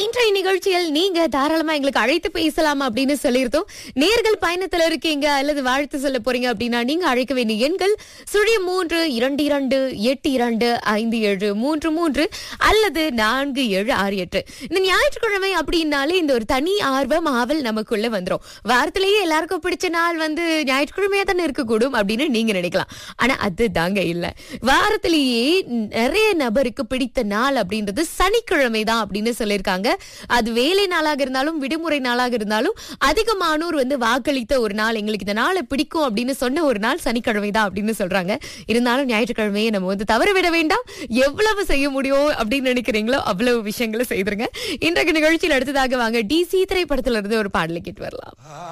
இன்றைய நிகழ்ச்சியில் நீங்க தாராளமா எங்களுக்கு அழைத்து பேசலாம் அப்படின்னு சொல்லியிருந்தோம் நேர்கள் பயணத்துல இருக்கீங்க அல்லது வாழ்த்து சொல்ல போறீங்க அப்படின்னா நீங்க அழைக்க வேண்டிய எண்கள் சுழிய மூன்று இரண்டு இரண்டு எட்டு இரண்டு ஐந்து ஏழு மூன்று மூன்று அல்லது நான்கு ஏழு ஆறு எட்டு இந்த ஞாயிற்றுக்கிழமை அப்படின்னாலே இந்த ஒரு தனி ஆர்வம் ஆவல் நமக்குள்ள வந்துரும் வாரத்திலேயே எல்லாருக்கும் பிடிச்ச நாள் வந்து ஞாயிற்றுக்கிழமையா தானே இருக்கக்கூடும் அப்படின்னு நீங்க நினைக்கலாம் ஆனா அது தாங்க இல்ல வாரத்திலேயே நிறைய நபருக்கு பிடித்த நாள் அப்படின்றது சனிக்கிழமை தான் அப்படின்னு சொல்லியிருக்காங்க அது வேலை நாளாக இருந்தாலும் விடுமுறை நாளாக இருந்தாலும் அதிகமானோர் வந்து வாக்களித்த ஒரு நாள் எங்களுக்கு இந்த நாளை பிடிக்கும் அப்படின்னு சொன்ன ஒரு நாள் சனிக்கிழமை தான் அப்படின்னு சொல்றாங்க இருந்தாலும் ஞாயிற்றுக்கிழமையை நம்ம வந்து தவற விட வேண்டாம் எவ்வளவு செய்ய முடியும் அப்படின்னு நினைக்கிறீங்களோ அவ்வளவு விஷயங்களை செய்திருங்க இன்றைக்கு நிகழ்ச்சியில் அடுத்ததாக வாங்க டிசி திரைப்படத்துல இருந்து ஒரு பாடலை கேட்டு வரலாம்